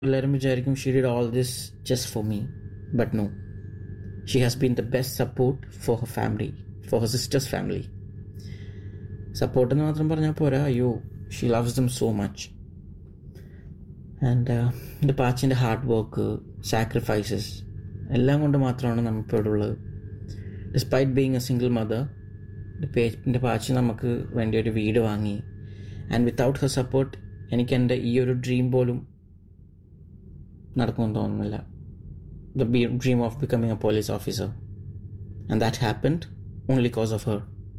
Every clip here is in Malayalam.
എല്ലാവരും വിചാരിക്കും she did all this just for me but no she has been the best support for her family for her sisters family support എന്ന് മാത്രം പറഞ്ഞാൽ പോരാ അയ്യോ she loves them so much and എൻ്റെ പാച്ചിൻ്റെ ഹാർഡ് വർക്ക് സാക്രിഫൈസസ് എല്ലാം കൊണ്ട് മാത്രമാണ് നമ്മളിപ്പോൾ ഇവിടെ ഉള്ളത് despite being a single mother എൻ്റെ പാച്ചി നമുക്ക് വേണ്ടി ഒരു വീട് വാങ്ങി ആൻഡ് വിത്തൗട്ട് ഹർ സപ്പോർട്ട് എനിക്ക് എൻ്റെ ഈ ഒരു ഡ്രീം പോലും നടക്കുമെന്ന് തോന്നുന്നില്ല the dream of becoming a police officer and that happened only cause of her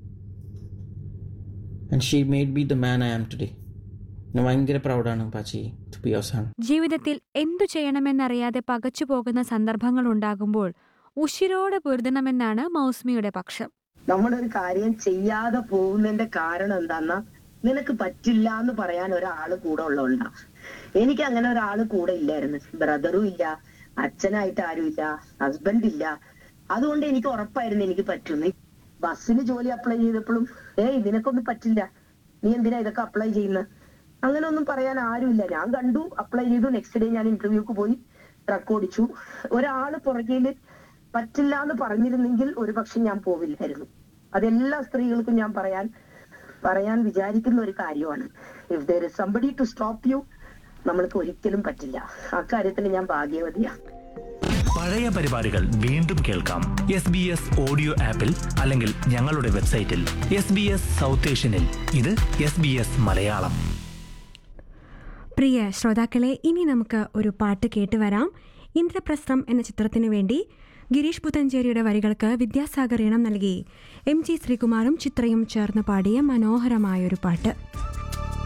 and she made be the man I am today ഞാൻ ഭയങ്കര പ്രൗഡാണ് Pachi to be your son ജീവിതത്തിൽ എന്തു ചെയ്യണമെന്നറിയാതെ പകച്ചു പോകുന്ന സന്ദർഭങ്ങൾ ഉണ്ടാകുമ്പോൾ ഉശിരോടെ പൊരുതണമെന്നാണ് മൗസ്മിയുടെ പക്ഷം നമ്മളൊരു കാര്യം ചെയ്യാതെ പോകുന്നതിന്റെ കാരണം എന്താന്നാ നിനക്ക് പറ്റില്ല എന്ന് പറയാൻ ഒരാള് കൂടെ ഉള്ളതുകൊണ്ടാ എനിക്ക് അങ്ങനെ ഒരാള് കൂടെ ഇല്ലായിരുന്നു ബ്രദറും ഇല്ല അച്ഛനായിട്ട് ആരും ഇല്ല ഹസ്ബൻഡ് ഇല്ല അതുകൊണ്ട് എനിക്ക് ഉറപ്പായിരുന്നു എനിക്ക് പറ്റുന്നു ബസ്സിന് ജോലി അപ്ലൈ ചെയ്തപ്പോഴും ഏയ് നിനക്കൊന്നും പറ്റില്ല നീ എന്തിനാ ഇതൊക്കെ അപ്ലൈ ചെയ്യുന്നത് അങ്ങനെ ഒന്നും പറയാൻ ആരുമില്ല ഞാൻ കണ്ടു അപ്ലൈ ചെയ്തു നെക്സ്റ്റ് ഡേ ഞാൻ ഇന്റർവ്യൂക്ക് പോയി ട്രക്ക് ഓടിച്ചു ഒരാള് പുറകില് പറ്റില്ല എന്ന് പറഞ്ഞിരുന്നെങ്കിൽ ഒരു പക്ഷെ ഞാൻ പോവില്ലായിരുന്നു അതെല്ലാ സ്ത്രീകൾക്കും ഞാൻ പറയാൻ പറയാൻ വിചാരിക്കുന്ന ഒരു കാര്യമാണ് if there is somebody to stop you നമ്മൾക്ക് ഒരിക്കലും പറ്റില്ല അക്കാര്യത്തിൽ ഞാൻ ഭാഗ്യവതിയാണ് പഴയ പരിപാടികൾ വീണ്ടും കേൾക്കാം എസ് ബി എസ് ഓഡിയോ ആപ്പിൽ അല്ലെങ്കിൽ ഞങ്ങളുടെ വെബ്സൈറ്റിൽ എസ് ബി എസ് സൗത്ത് ഏഷ്യനിൽ ഇത് എസ് ബി എസ് മലയാളം പ്രിയ ശ്രോതാക്കളെ ഇനി നമുക്ക് ഒരു പാട്ട് കേട്ട് വരാം ഇന്ദ്രപ്രസ്ഥം എന്ന ചിത്രത്തിനു വേണ്ടി ഗിരീഷ് പുത്തഞ്ചേരിയുടെ വരികൾക്ക് വിദ്യാസാഗർ ഈണം നൽകി എം ജി ശ്രീകുമാറും ചിത്രയും ചേർന്ന് പാടിയ മനോഹരമായൊരു പാട്ട്